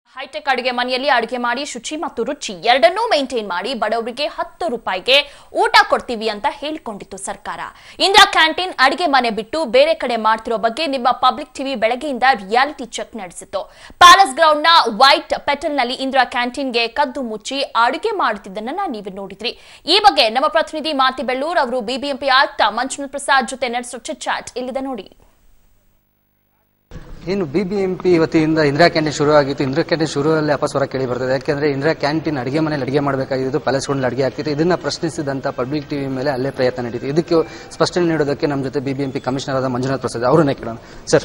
high tech ಅಡುಗೆ ಮನೆಯಲ್ಲಿ ಅಡುಗೆ ಮಾಡಿ ಶುಚಿ ಮತ್ತು ರುಚಿ ಎರಡನ್ನೂ ಮೇಂಟೈನ್ ಮಾಡಿ ಬಡವರಿಗೆ ಹತ್ತು ರೂಪಾಯಿಗೆ ಊಟ ಕೊಡ್ತೀವಿ ಅಂತ ಹೇಳಿಕೊಂಡಿತ್ತು ಸರ್ಕಾರ ಇಂದಿರಾ ಕ್ಯಾಂಟೀನ್ ಅಡುಗೆ ಮನೆ ಬಿಟ್ಟು ಬೇರೆ ಕಡೆ ಮಾಡ್ತಿರೋ ಬಗ್ಗೆ ನಿಮ್ಮ ಪಬ್ಲಿಕ್ ಟಿವಿ ಬೆಳಗ್ಗೆಯಿಂದ ರಿಯಾಲಿಟಿ ಚೆಕ್ ನಡೆಸಿತ್ತು ಪ್ಯಾಲೇಸ್ ಗ್ರೌಂಡ್ನ ವೈಟ್ ಪೆಟಲ್ನಲ್ಲಿ ಇಂದಿರಾ ಕ್ಯಾಂಟೀನ್ಗೆ ಕದ್ದು ಮುಚ್ಚಿ ಅಡುಗೆ ಮಾಡುತ್ತಿದ್ದನ್ನ ನೀವು ನೋಡಿದ್ರಿ ಈ ಬಗ್ಗೆ ನಮ್ಮ ಪ್ರತಿನಿಧಿ ಮಾತಿ ಬೆಳ್ಳೂರ್ ಅವರು ಬಿಬಿಎಂಪಿ ಆಯುಕ್ತ ಮಂಜುನಾಥ್ ಪ್ರಸಾದ್ ಜೊತೆ ನಡೆಸೋ ಚಿಟ್ ಚಾಟ್ ಇಲ್ಲಿದೆ ನೋಡಿ ಏನು ಬಿ ಬಿ ಎಂ ಪಿ ವತಿಯಿಂದ ಇಂದಿರಾ ಕ್ಯಾಂಟೀನ್ ಶುರು ಆಗಿತ್ತು ಇಂದಿರಾ ಕ್ಯಾಂಟೀನ್ ಶುರುವಲ್ಲೇ ಅಪಸ್ವರ ಕೇಳಿ ಬರ್ತದೆ ಯಾಕೆಂದ್ರೆ ಇಂದಿರಾ ಕ್ಯಾಂಟೀನ್ ಅಡಿಗೆ ಮನೇಲಿ ಅಡಿಗೆ ಮಾಡಬೇಕಾಗಿದ್ದು ಪ್ಯಾಲೇಸ್ಗಳಲ್ಲಿ ಅಡಿಗೆ ಆಗ್ತಿತ್ತು ಇದನ್ನ ಪ್ರಶ್ನಿಸಿದಂತ ಪಬ್ಲಿಕ್ ಟಿವಿ ಮೇಲೆ ಅಲ್ಲೇ ಪ್ರಯತ್ನ ನಡೀತು ಇದಕ್ಕೆ ಸ್ಪಷ್ಟನೆ ನೀಡೋದಕ್ಕೆ ನಮ್ಮ ಜೊತೆ B B M P commissioner ಆದ ಮಂಜುನಾಥ್ ಪ್ರಸಾದ್ ಅವರನ್ನೇ ಕೇಳೋಣ ಸರ್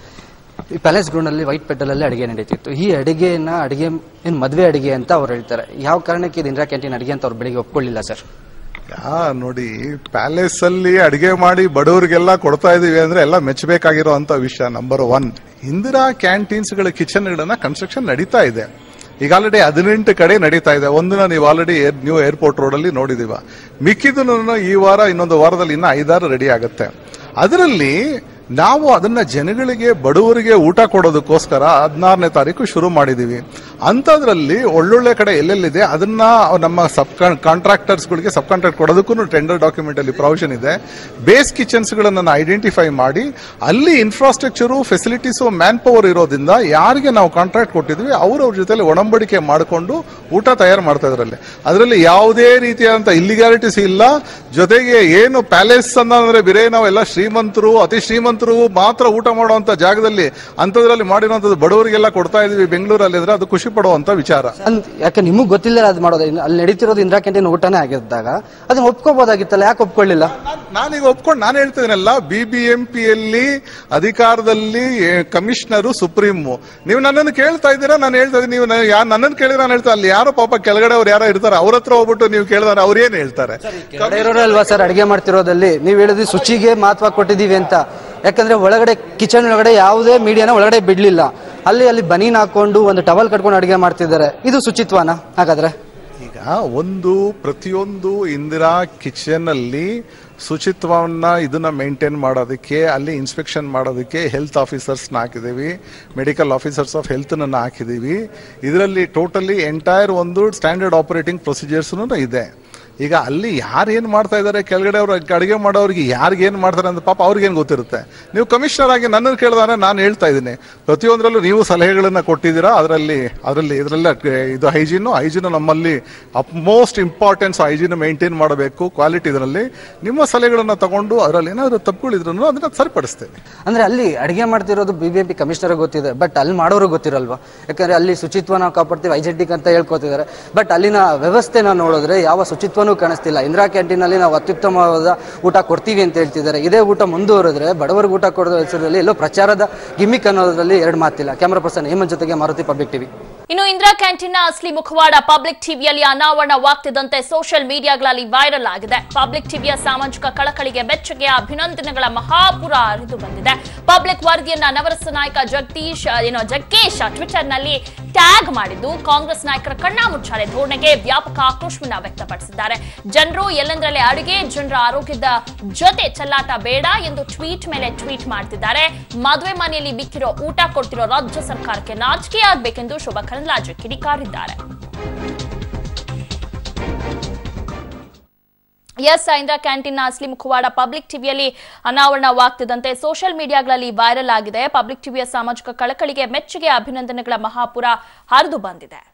ಈ ಪ್ಯಾಲೇಸ್ ಗ್ರೌಂಡ್ ಅಲ್ಲಿ ವೈಟ್ ಪೆಟ್ಟಲಲ್ಲಿ ಅಡಿಗೆ ನಡೀತಿತ್ತು ಈ ಅಡಿಗೆನ ಅಡಿಗೆ ಏನು ಮದುವೆ ಅಡಿಗೆ ಅಂತ ಅವ್ರು ಹೇಳ್ತಾರೆ ಯಾವ ಕಾರಣಕ್ಕೆ ಇದು ಇಂದಿರಾ ಕ್ಯಾಂಟೀನ್ ಅಡಿಗೆ ಅಂತ ಅವ್ರು ಬೆಳಿಗ್ಗೆ ಒಪ್ಕೊಳ್ಳಿಲ್ಲ ಸರ್ ಯಾ ನೋಡಿ ಪ್ಯಾಲೇಸ್ ಅಲ್ಲಿ ಅಡಿಗೆ ಮಾಡಿ ಬಡವರಿಗೆಲ್ಲ ಕೊಡ್ತಾ ಇದೀವಿ ಅಂದ್ರೆ ಎಲ್ಲ ಮೆಚ್ಚಬೇಕಾಗಿರೋ ಅಂತ ವಿಷಯ ನಂಬರ್ ಒನ್ ಇಂದಿರಾ ಕ್ಯಾಂಟೀನ್ಸ್ ಗಳ ಕಿಚನ್ ಗಳನ್ನ ಕನ್ಸ್ಟ್ರಕ್ಷನ್ ನಡೀತಾ ಇದೆ ಈಗ ಆಲ್ರೆಡಿ ಹದಿನೆಂಟು ಕಡೆ ನಡೀತಾ ಇದೆ ಒಂದನ್ನ ನೀವು ಆಲ್ರೆಡಿ ನ್ಯೂ ಏರ್ಪೋರ್ಟ್ ರೋಡ್ ಅಲ್ಲಿ ನೋಡಿದೀವ ಮಿಕ್ಕಿದನ್ನು ಈ ವಾರ ಇನ್ನೊಂದು ವಾರದಲ್ಲಿ ಇನ್ನ ಐದಾರು ರೆಡಿ ಆಗುತ್ತೆ ಅದರಲ್ಲಿ ನಾವು ಅದನ್ನ ಜನಗಳಿಗೆ ಬಡವರಿಗೆ ಊಟ ಕೊಡೋದಕ್ಕೋಸ್ಕರ ಹದಿನಾರನೇ ತಾರೀಕು ಶುರು ಮಾಡಿದೀವಿ ಅಂಥದ್ರಲ್ಲಿ ಒಳ್ಳೊಳ್ಳೆ ಕಡೆ ಎಲ್ಲೆಲ್ಲಿದೆ ಅದನ್ನ ನಮ್ಮ ಸಬ್ ಕಾಂಟ್ರಾಕ್ಟರ್ಸ್ ಗಳಿಗೆ ಸಬ್ ಕಾಂಟ್ರಾಕ್ಟ್ ಕೊಡೋದಕ್ಕೂ ಟೆಂಡರ್ ಡಾಕ್ಯುಮೆಂಟ್ ಅಲ್ಲಿ ಪ್ರಾವಿಷನ್ ಇದೆ ಬೇಸ್ ಕಿಚನ್ಸ್ ಗಳನ್ನ ಐಡೆಂಟಿಫೈ ಮಾಡಿ ಅಲ್ಲಿ ಇನ್ಫ್ರಾಸ್ಟ್ರಕ್ಚರು ಫೆಸಿಲಿಟೀಸು ಮ್ಯಾನ್ ಪವರ್ ಇರೋದ್ರಿಂದ ಯಾರಿಗೆ ನಾವು ಕಾಂಟ್ರಾಕ್ಟ್ ಕೊಟ್ಟಿದ್ವಿ ಅವ್ರವ್ರ ಜೊತೆಲಿ ಒಡಂಬಡಿಕೆ ಮಾಡಿಕೊಂಡು ಊಟ ತಯಾರು ಮಾಡ್ತಾ ಇದ್ರಲ್ಲಿ ಅದರಲ್ಲಿ ಯಾವುದೇ ರೀತಿಯಾದಂತ ಇಲ್ಲಿಗ್ಯಾಲಿಟೀಸ್ ಇಲ್ಲ ಜೊತೆಗೆ ಏನು ಪ್ಯಾಲೇಸ್ ಅಂದ್ರೆ ಬೇರೆ ನಾವೆಲ್ಲ ಶ್ರೀಮಂತರು ಅತಿ ಶ್ರೀಮಂತರು ಮಾತ್ರ ಊಟ ಮಾಡುವಂತ ಜಾಗದಲ್ಲಿ ಅಂತದ್ರಲ್ಲಿ ಮಾಡಿರುವಂತದ್ದು ಬಡವರಿಗೆಲ್ಲ ಕೊಡ್ತಾ ಇದೀವಿ ಬೆಂಗಳೂರಲ್ಲಿ ಅಂದ್ರೆ ಅದು ಖುಷಿ ಪಡುವಂತ ವಿಚಾರ ಅಂದ್- ಯಾಕೆ ನಿಮಗ್ ಗೊತ್ತಿಲ್ಲ ಅದು ಮಾಡೋದು ಇನ್ನು ಅಲ್ಲಿ ನಡೀತಿರೋದು ಇಂದಿರಾ ಕ್ಯಾಂಟೀನ್ ಊಟನೇ ಆಗಿದ್ದಾಗ ಅದನ್ನ ಒಪ್ಕೋಬಹುದಾಗಿತ್ತಲ್ಲ ಯಾಕೆ ಒಪ್ಕೊಳ್ಳಿಲ್ಲ ನಾನ್- ನಾನೀಗ ಒಪ್ಕೊಂಡು ನಾನು ಹೇಳ್ತಿದ್ದೀನಲ್ಲ ಬಿ ಬಿ ಎಂ ಪಿಯಲ್ಲಿ ಅಧಿಕಾರದಲ್ಲಿ ಕಮಿಷನರು ಸುಪ್ರೀಮು ನೀವು ನನ್ನನ್ನು ಕೇಳ್ತಾ ಇದ್ದೀರಾ ನಾನು ಹೇಳ್ತಾ ಇದ್ದೀನಿ ನೀವು ನನ್ನ- ಯಾ- ನನ್ನನ್ನು ಕೇಳಿದ್ರೆ ನಾನು ಹೇಳ್ತಾ ಅಲ್ಲಿ ಯಾರೋ ಪಾಪ ಕೆಳಗಡೆ ಅವ್ರು ಯಾರೋ ಇರ್ತಾರೆ ಅವ್ರ ಹತ್ರ ಹೋಗ್ಬಿಟ್ಟು ನೀವು ಕೇಳಿದ್ರೆ ಅವ್ರು ಏನ್ ಹೇಳ್ತಾರೆ ಇರೋರೇ ಅಲ್ವಾ ಸರ್ ಅಡಿಗೆ ಮಾಡ್ತಿರೋದಲ್ಲಿ ನೀವು ಹೇಳಿದ್ರಿ ಶುಚಿಗೆ ಮಹತ್ವ ಕೊಟ್ಟಿದೀವಿ ಅಂತ ಯಾಕಂದ್ರೆ ಒಳಗಡೆ ಕಿಚನ್ ಒಳಗಡೆ ಯಾವುದೇ ಮೀಡಿಯಾನ ಒಳಗಡೆ ಬಿಡ್ಲಿಲ್ಲ ಅಲ್ಲಿ ಅಲ್ಲಿ ಬನೀನ್ ಹಾಕೊಂಡು ಒಂದು ಟವಲ್ ಕಟ್ಕೊಂಡು ಅಡಿಗೆ ಮಾಡ್ತಿದ್ದಾರೆ ಇದು ಶುಚಿತ್ವನಾ ಹಾಗಾದ್ರೆ ಈಗ ಒಂದು ಪ್ರತಿಯೊಂದು ಇಂದಿರಾ ಕಿಚನ್ ಅಲ್ಲಿ ಶುಚಿತ್ವವನ್ನ ಇದನ್ನ ಮೇಂಟೈನ್ ಮಾಡೋದಕ್ಕೆ ಅಲ್ಲಿ ಇನ್ಸ್ಪೆಕ್ಷನ್ ಮಾಡೋದಕ್ಕೆ ಹೆಲ್ತ್ ಆಫೀಸರ್ಸ್ನ ಹಾಕಿದೀವಿ ಮೆಡಿಕಲ್ ಆಫೀಸರ್ಸ್ ಆಫ್ ಹೆಲ್ತ್ ಹಾಕಿದೀವಿ ಇದರಲ್ಲಿ ಟೋಟಲಿ ಎಂಟೈರ್ ಒಂದು ಸ್ಟ್ಯಾಂಡರ್ಡ್ ಆಪರೇಟಿಂಗ್ ಪ್ರೊಸೀಜರ್ಸ್ ಇದೆ ಈಗ ಅಲ್ಲಿ ಯಾರು ಏನ್ ಮಾಡ್ತಾ ಇದ್ದಾರೆ ಕೆಳಗಡೆ ಅವ್ರ ಅಡಿಗೆ ಮಾಡೋರಿಗೆ ಯಾರಿಗೆ ಏನ್ ಮಾಡ್ತಾರೆ ಅಂತ ಪಾಪ ಅವ್ರಿಗೇನು ಗೊತ್ತಿರುತ್ತೆ ನೀವು ಕಮಿಷನರ್ ಆಗಿ ನನ್ನನ್ನು ಕೇಳಿದ್ರೆ ನಾನು ಹೇಳ್ತಾ ಇದ್ದೀನಿ ಪ್ರತಿಯೊಂದರಲ್ಲೂ ನೀವು ಸಲಹೆಗಳನ್ನ ಕೊಟ್ಟಿದ್ದೀರಾ ಅದರಲ್ಲಿ ಅದರಲ್ಲಿ ಇದರಲ್ಲ ಇದು ಹೈಜೀನು ಹೈಜೀನು ನಮ್ಮಲ್ಲಿ ಮೋಸ್ಟ್ ಇಂಪಾರ್ಟೆನ್ಸ್ ಹೈಜೀನ್ ಮೇಂಟೈನ್ ಮಾಡಬೇಕು ಕ್ವಾಲಿಟಿ ಇದರಲ್ಲಿ ನಿಮ್ಮ ಸಲಹೆಗಳನ್ನ ತಗೊಂಡು ಅದರಲ್ಲಿ ಏನಾದರೂ ತಪ್ಪುಗಳಿದ್ರು ಅದನ್ನ ಸರಿಪಡಿಸ್ತೇವೆ ಅಂದ್ರೆ ಅಲ್ಲಿ ಅಡಿಗೆ ಮಾಡ್ತಿರೋದು ಬಿಬಿಎಂಪಿ ಕಮಿಷನರ್ ಗೊತ್ತಿದೆ ಬಟ್ ಅಲ್ಲಿ ಮಾಡೋರು ಗೊತ್ತಿರಲ್ವಾ ಯಾಕಂದ್ರೆ ಅಲ್ಲಿ ಶುಚಿತ್ವ ನಾವು ಕಾಪಾಡ್ತೀವಿ ಐಜೆಟಿಕ್ ಅಂತ ಹೇಳ್ಕೊತಿದ್ದಾರೆ ಬಟ್ ಅಲ್ಲಿನ ವ್ಯವಸ್ಥೆನ ನೋಡಿದ್ರೆ ಯಾವ ಶುಚಿತ್ವನೂ ಕಾಣಿಸ್ತಿಲ್ಲ ಇಂದಿರಾ ಕ್ಯಾಂಟೀನ್ ಅಲ್ಲಿ ನಾವು ಅತ್ಯುತ್ತಮವಾದ ಊಟ ಕೊಡ್ತೀವಿ ಅಂತ ಹೇಳ್ತಿದ್ದಾರೆ ಇದೇ ಊಟ ಮುಂದುವರೆದ್ರೆ ಬಡವರಿಗೆ ಊಟ ಕೊಡೋ ಹೆಸರಲ್ಲಿ ಎಲ್ಲೋ ಪ್ರಚಾರದ ಗಿಮಿಕ್ ಅನ್ನೋದ್ರಲ್ಲಿ ಎರಡು ಮಾತಿಲ್ಲ ಕ್ಯಾಮರಾ ಪರ್ಸನ್ ಹೇಮಂತ್ ಜೊತೆಗೆ ಮಾರುತಿ ಪಬ್ಲಿಕ್ ಟಿವಿ ಇನ್ನು ಇಂದಿರಾ ಕ್ಯಾಂಟೀನ್ನ ಅಸ್ಲಿ ಮುಖವಾಡ ಪಬ್ಲಿಕ್ ಟಿವಿಯಲ್ಲಿ ಅನಾವರಣವಾಗ್ತಿದ್ದಂತೆ ಸೋಷಿಯಲ್ ಮೀಡಿಯಾಗಳಲ್ಲಿ ವೈರಲ್ ಆಗಿದೆ ಪಬ್ಲಿಕ್ ಟಿವಿಯ ಸಾಮಾಜಿಕ ಕಳಕಳಿಗೆ ಬೆಚ್ಚಗೆ ಅಭಿನಂದನೆಗಳ ಮಹಾಪುರ ಹರಿದು ಬಂದಿದೆ ಪಬ್ಲಿಕ್ ವರದಿಯನ್ನ ನವರಸ ನಾಯಕ ಜಗದೀಶ್ ಏನೋ ಜಗ್ಗೇಶ್ ಟ್ವಿಟರ್ನಲ್ಲಿ ಟ್ಯಾಗ್ ಮಾಡಿದ್ದು ಕಾಂಗ್ರೆಸ್ ನಾಯಕರ ಕಣ್ಣಾಮುಚ್ಚಾಲೆ ಧೋರಣೆಗೆ ವ್ಯಾಪಕ ಆಕ್ರೋಶವನ್ನ ವ್ಯಕ್ತಪಡಿಸಿದ್ದಾರೆ ಜನರು ಎಲ್ಲೆಂದರಲ್ಲೇ ಅಡುಗೆ ಜನರ ಆರೋಗ್ಯದ ಜೊತೆ ಚೆಲ್ಲಾಟ ಬೇಡ ಎಂದು ಟ್ವೀಟ್ ಮೇಲೆ ಟ್ವೀಟ್ ಮಾಡ್ತಿದ್ದಾರೆ ಮದುವೆ ಮನೆಯಲ್ಲಿ ಬಿಕ್ಕಿರೋ ಊಟ ಕೊಡ್ತಿರೋ ರಾಜ್ಯ ಸರ್ಕಾರಕ್ಕೆ ನಾಚಿಕೆ ಆಗ್ಬೇಕೆಂದು ಶೋಭಾ ಕರಂದ್ಲಾಜೆ ಕಿಡಿಕಾರಿದ್ದಾರೆ ಎಸ್ ಇಂದಿರಾ ಕ್ಯಾಂಟೀನ್ನ ಅಸ್ಲಿ ಮುಖವಾಡ ಪಬ್ಲಿಕ್ ಟಿವಿಯಲ್ಲಿ ಅನಾವರಣವಾಗ್ತಿದ್ದಂತೆ ಸೋಷಿಯಲ್ ಮೀಡಿಯಾಗಳಲ್ಲಿ ವೈರಲ್ ಆಗಿದೆ ಪಬ್ಲಿಕ್ ಟಿವಿಯ ಸಾಮಾಜಿಕ ಕಳಕಳಿಗೆ ಮೆಚ್ಚುಗೆ ಅಭಿನಂದನೆಗಳ ಮಹಾಪುರ ಹರಿದು ಬಂದಿದೆ